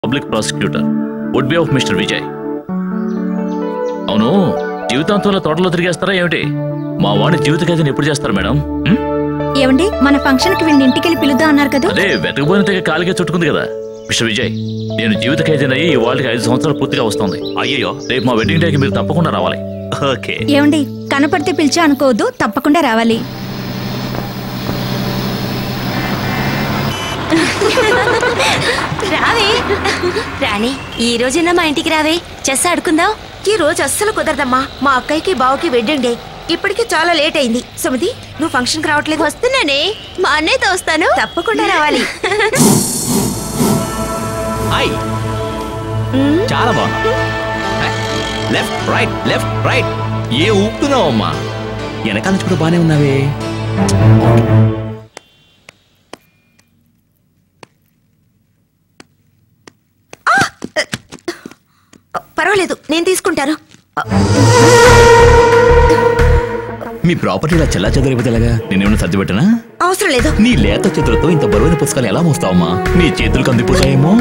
Public prosecutor would be of mister Vijay అవును జీవితాంతంలో తోటలో తిరిగేస్తారా ఏమిటి మా వాడి జీవిత ఖైదీని ఎప్పుడు చేస్తారు మేడం ఉం? ఏమండి మన ఫంక్షన్ కి వీళ్ళని ఇంటికి వెళ్ళి పిలుద్దాం అన్నారు కదా అదే వెతకపోయిన తెగ కాలిగే చుట్టుకుంది కదా మిస్టర్ విజయ్ నేను జీవిత ఖైదీని అయ్యి వాళ్ళకి ఐదు సంవత్సరాలు పూర్తిగా వస్తుంది అయ్యో రేపు మా వెడ్డింగ్ డేకి మీరు తప్పకుండా రావాలి ఓకే ఏమండి కనపడితే పిలిచా అనుకోవద్దు తప్పకుండా రావాలి రావే రాణి ఈ రోజైనా మా ఇంటికి రావే చెస్ ఆడుకుందాం ఈ రోజు అస్సలు కుదరదమ్మా మా అక్కయ్యకి బావకి వెడ్డింగ్ డే ఇప్పటికి చాలా లేట్ అయింది సుమతి నువ్వు ఫంక్షన్ కి రావట్లేదు వస్తున్నానే మా అన్నయ్యతో వస్తాను తప్పకుండా రావాలి హాయ్ చాలా బాగున్నా లెఫ్ట్ రైట్ లెఫ్ట్ రైట్ ఏ ఊపుతున్నావు అమ్మా వెనకాల నుంచి కూడా బానే ఉన్నావే పర్వాలేదు నేను తీసుకుంటాను మీ ప్రాపర్టీ ఇలా చెల్లా చెదరైపోతే ఎలాగా నేనేమైనా సర్ది పెట్టనా అవసరం లేదు నీ లేత చేతులతో ఇంత బరువైన పుస్తకాలు ఎలా మోస్తావమ్మా నీ చేతులు కందిపోతాయేమో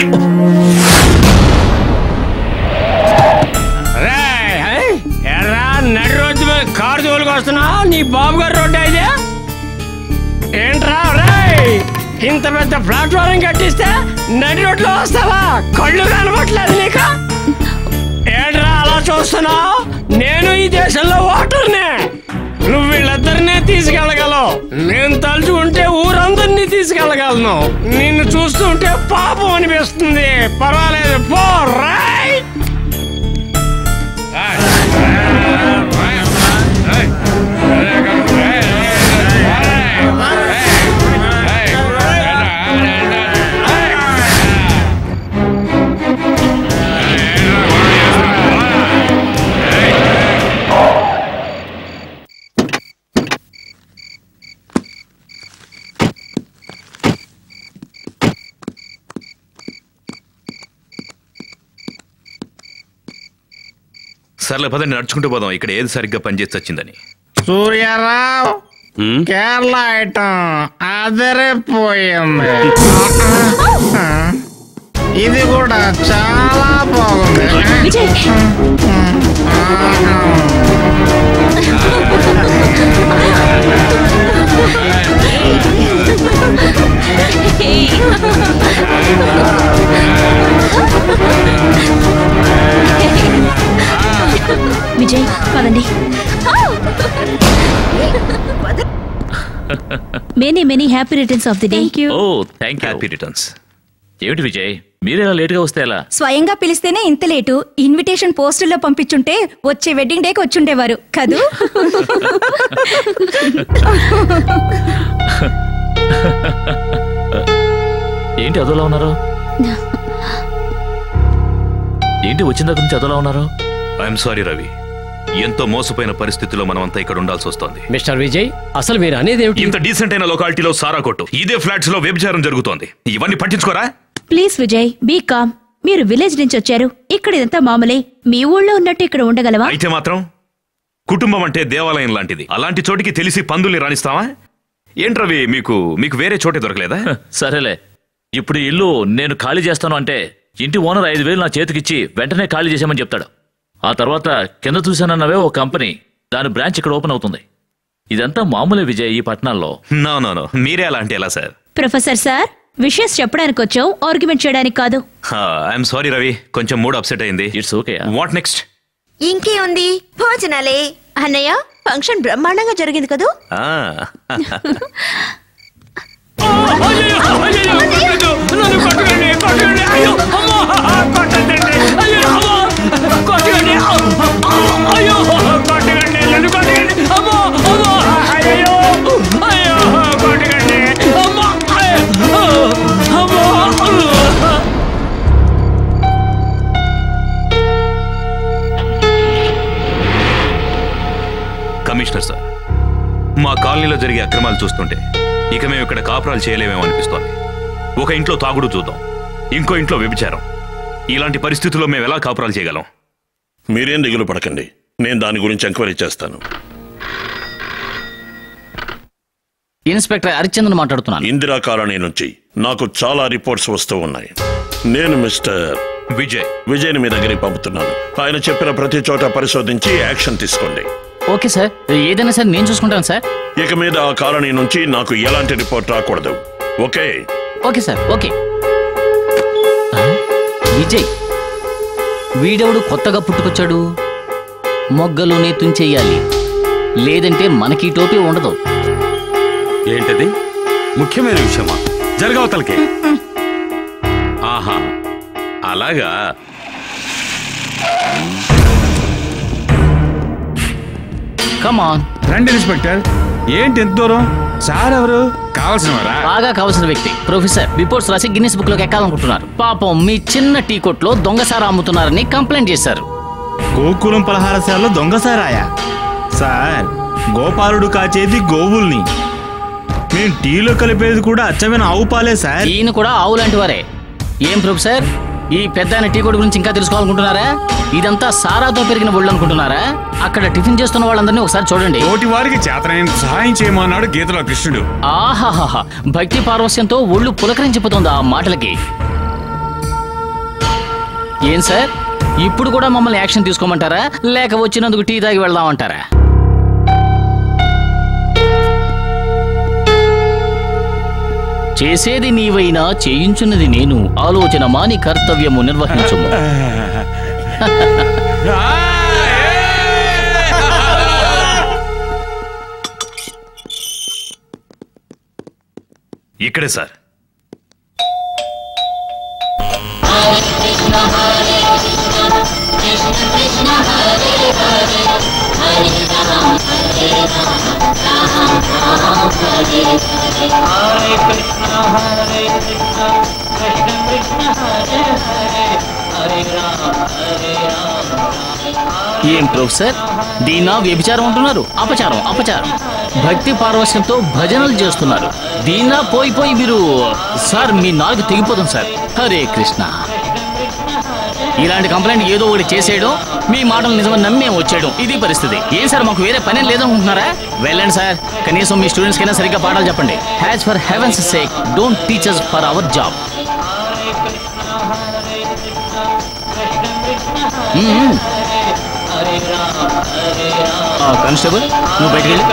ఎర్రా నడి రోడ్డు మీద కారు తోలుకు వస్తున్నా నీ బాబు గారు రోడ్డు అయితే ఏంట్రా రేయ్ ఇంత పెద్ద ప్లాట్ఫారం కట్టిస్తే నడి రోడ్లో వస్తావా కళ్ళు కనబట్లేదు నీకు ఏంట్రా అలా చూస్తున్నావు నేను ఈ దేశంలో ఓటర్నే నువ్వు వీళ్ళిద్దరినే తీసుకెళ్ళగలవు నేను తలుచుకుంటే ఊరందరినీ తీసుకెళ్ళగలను నిన్ను చూస్తుంటే పాపం అనిపిస్తుంది పర్వాలేదు పో రైట్ సర్లే పదండి నడుచుకుంటూ పోదాం ఇక్కడ ఏది సరిగ్గా పనిచేసి వచ్చిందని సూర్యారావు కేరళ ఐటమ్ అదరిపోయింది ఇది కూడా చాలా బాగుంది విజయ్ పదండి many many happy returns of the day oh thank you happy returns ఏమిటి విజయ్ మీరే ఇలా లేట్గా వస్తే ఎలా స్వయంగా పిలిస్తేనే ఇంత లేటు ఇన్విటేషన్ పోస్టుల్లో పంపించుంటే వచ్చే వెడ్డింగ్ డేకి వచ్చుండేవారు కదూ ఏంటి అదోలా ఉన్నారు ఏంటి వచ్చిన దగ్గర నుంచి అదోలా ఉన్నారు ఐఎమ్ సారీ రవి ఎంతో మోసపోయిన పరిస్థితిలో మనమంతా ఇక్కడ ఉండాల్సి వస్తోంది మిస్టర్ విజయ్ అసలు మీరు అనేది ఏమిటి ఇంత డీసెంట్ అయిన లొకాలిటీలో సారా కొట్టు ఇదే ఫ్లాట్స్ లో వ్యభిచారం జరుగుతోంది ఇవన్నీ పట్టించుకోరా ప్లీజ్ విజయ్ బీ కామ్ మీరు విలేజ్ నుంచి వచ్చారు ఇక్కడ ఇదంతా మామూలే మీ ఊళ్ళో ఉన్నట్టు ఇక్కడ ఉండగలవా అయితే మాత్రం కుటుంబం అంటే దేవాలయం లాంటిది అలాంటి చోటికి తెలిసి పందుల్ని రాణిస్తావా ఏంట్రవి మీకు మీకు వేరే చోటే దొరకలేదా సరేలే ఇప్పుడు ఈ ఇల్లు నేను ఖాళీ చేస్తాను అంటే ఇంటి ఓనర్ ఐదు వేలు నా చేతికిచ్చి వెంటనే ఖాళీ చేసామని చెప్తాడు ఆ తర్వాత కింద చూశానన్నవే ఓ కంపెనీ దాని బ్రాంచ్ ఇక్కడ ఓపెన్ అవుతుంది ఇదంతా మామూలే విజయ్ ఈ పట్టణాల్లో నో నో నో మీరే అలా అంటే ఎలా సార్ ప్రొఫెసర్ సార్ విషయస్ చెప్పడానికి వచ్చాం ఆర్గ్యుమెంట్ చేయడానికి కాదు ఐఎమ్ సారీ రవి కొంచెం మూడ్ అప్సెట్ అయింది ఇట్స్ ఓకే వాట్ నెక్స్ట్ ఇంకే ఉంది భోజనాలే అన్నయ్య ఫంక్షన్ బ్రహ్మాండంగా జరిగింది కదూ నన్ను కొట్టకండి కొట్టకండి అయ్యో అమ్మో కొట్టండి అయ్యో అమ్మో కొట్టకండి అయ్యో కొట్టకండి నన్ను కొట్టకండి అమ్మో అమ్మో అయ్యో అయ్యో కొట్టకండి అమ్మో అయ్యో అమ్మో కమిషనర్ సార్ మా కాలనీలో జరిగే అక్రమాలు చూస్తుంటే ఇక మేము ఇక్కడ కాపురాలు చేయలేమేమో అనిపిస్తోంది ఒక ఇంట్లో తాగుడు చూద్దాం ఇంకో ఇంట్లో వ్యభిచారం ఇలాంటి పరిస్థితుల్లో మేము ఎలా కాపురాలు చేయగలం మీరేం దిగులు పడకండి నేను దాని గురించి ఎంక్వైరీ చేస్తాను ఇన్స్పెక్టర్ హరిచంద్రన్ మాట్లాడుతున్నాను ఇందిరా కాలనీ నుంచి నాకు చాలా రిపోర్ట్స్ వస్తూ ఉన్నాయి నేను మిస్టర్ విజయ్ విజయ్ని మీ దగ్గరికి పంపుతున్నాను ఆయన చెప్పిన ప్రతి చోట పరిశోధించి యాక్షన్ తీసుకోండి ఓకే సార్ ఏదైనా సరే నేను చూసుకుంటాను సార్ ఇక మీద ఆ కాలనీ నుంచి నాకు ఎలాంటి రిపోర్ట్ రాకూడదు ఓకే ఓకే సార్ ఓకే ఆ, విజయ్ వీడెవడు కొత్తగా పుట్టుకొచ్చాడు మొగ్గలోనే తుంచెయ్యాలి లేదంటే మనకి ఈ టోపీ ఉండదు ఏంటది ముఖ్యమైన విషయమా జరగవతలకి ఆహా అలాగా కమాన్ రండి ఇన్స్పెక్టర్ ఏంటి ఎంత దూరం సార్ ఎవరు కావాల్సిన వారా బాగా కావాల్సిన వ్యక్తి ప్రొఫెసర్ రిపోర్ట్స్ రాసి గిన్నిస్ బుక్ లోకి ఎక్కాలనుకుంటున్నారు పాపం మీ చిన్న టీ కొట్లో దొంగసారా అమ్ముతున్నారని కంప్లైంట్ చేశారు గోకులం పలహారశాలలో దొంగసారాయా సార్ గోపాలుడు కాచేది గోవుల్ని మేము టీలో కలిపేది కూడా అచ్చమైన ఆవు పాలే సార్ ఈయన కూడా ఆవు లాంటి వారే ఏం ప్రొఫెసర్ ఈ పెద్ద ఆయన టీ కొట్టు గురించి ఇంకా తెలుసుకోవాలనుకుంటున్నారా ఇదంతా సారాతో పెరిగిన ఒళ్ళు అనుకుంటున్నారా అక్కడ టిఫిన్ చేస్తున్న వాళ్ళందరినీ ఒకసారి చూడండి తోటి వారికి చేతనైన సహాయం చేయమన్నాడు గీతలో కృష్ణుడు ఆహాహా భక్తి పారవస్యంతో ఒళ్ళు పులకరించిపోతుంది ఆ మాటలకి ఏం సార్ ఇప్పుడు కూడా మమ్మల్ని యాక్షన్ తీసుకోమంటారా లేక వచ్చినందుకు టీ తాగి వెళ్దామంటారా చేసేది నీవైనా చేయించున్నది నేను ఆలోచన మాని కర్తవ్యము నిర్వహించుము ఇక్కడే సార్ ఏం ప్రొఫెసర్ దీనా వ్యభిచారం అంటున్నారు అపచారం అపచారం భక్తి పారవస్యంతో భజనలు చేస్తున్నారు దీనా పోయి పోయి మీరు సార్ మీ నాలుగు తెగిపోతుంది సార్ హరే కృష్ణ ఇలాంటి కంప్లైంట్ ఏదో ఒకటి చేసేయడం మీ మాటలు నిజమని నమ్మే వచ్చేయడం ఇది పరిస్థితి ఏం సార్ మాకు వేరే పని లేదనుకుంటున్నారా వెళ్ళండి సార్ కనీసం మీ స్టూడెంట్స్ కైనా సరిగ్గా పాఠాలు చెప్పండి has for heaven's sake don't teachers for our job constable నువ్వు బయటికి వెళ్ళి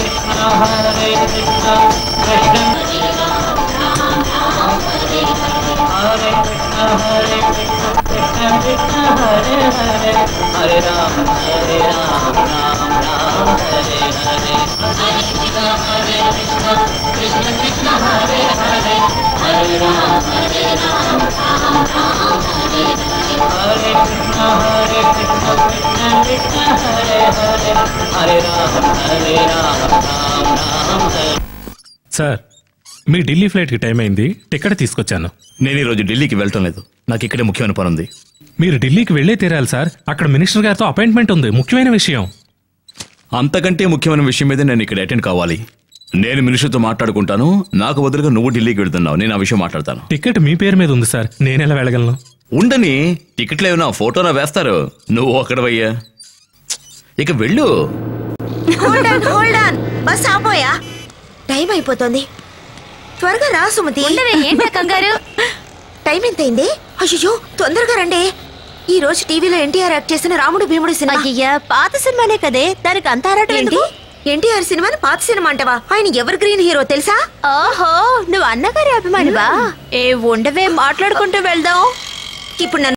సార్ మీ ఢిల్లీ ఫ్లైట్కి టైం అయింది టికెట్ తీసుకొచ్చాను నేను ఈరోజు ఢిల్లీకి వెళ్ళటం లేదు నాకు ఇక్కడే ముఖ్యమైన పని ఉంది మీరు ఢిల్లీకి వెళ్ళే తీరాలి సార్ అక్కడ మినిస్టర్ గారితో అపాయింట్మెంట్ ఉంది ముఖ్యమైన విషయం అంతకంటే ముఖ్యమైన విషయం మీద నేను ఇక్కడ అటెండ్ కావాలి నేను మినిస్టర్తో మాట్లాడుకుంటాను నాకు బదులుగా నువ్వు ఢిల్లీకి వెళ్తున్నావు నేను ఆ విషయం మాట్లాడతాను టికెట్ మీ పేరు మీద ఉంది సార్ నేను ఎలా వెళ్ళగలను ఉండని టికెట్లు ఏమైనా ఫోటోనా వేస్తారు నువ్వు అక్కడవయ్యా ఇక వెళ్ళు hold on hold on bus ఆపోయా టైం అయిపోతుంది త్వరగా రా సుమతి ఉండవే, ఏంటా కంగారు? టైం ఎంత అయింది అయ్యో తొందరగా రండి ఈ రోజు టీవీలో ఎన్టీఆర్ యాక్ట్ చేసిన రాముడు భీముడు సినిమా అయ్యయ్యా పాత సినిమానే కదే దానికి అంత ఆరాటం ఏంటి ఎందుకు ఎన్టీఆర్ సినిమాని పాత సినిమా అంటవా ఆయన ఎవర్ గ్రీన్ హీరో తెలుసా ఓహో నువ్వు అన్నగారి అభిమానివా ఏ ఉండవే మాట్లాడుకుంటూ వెళ్దాం ఇప్పుడు నన్ను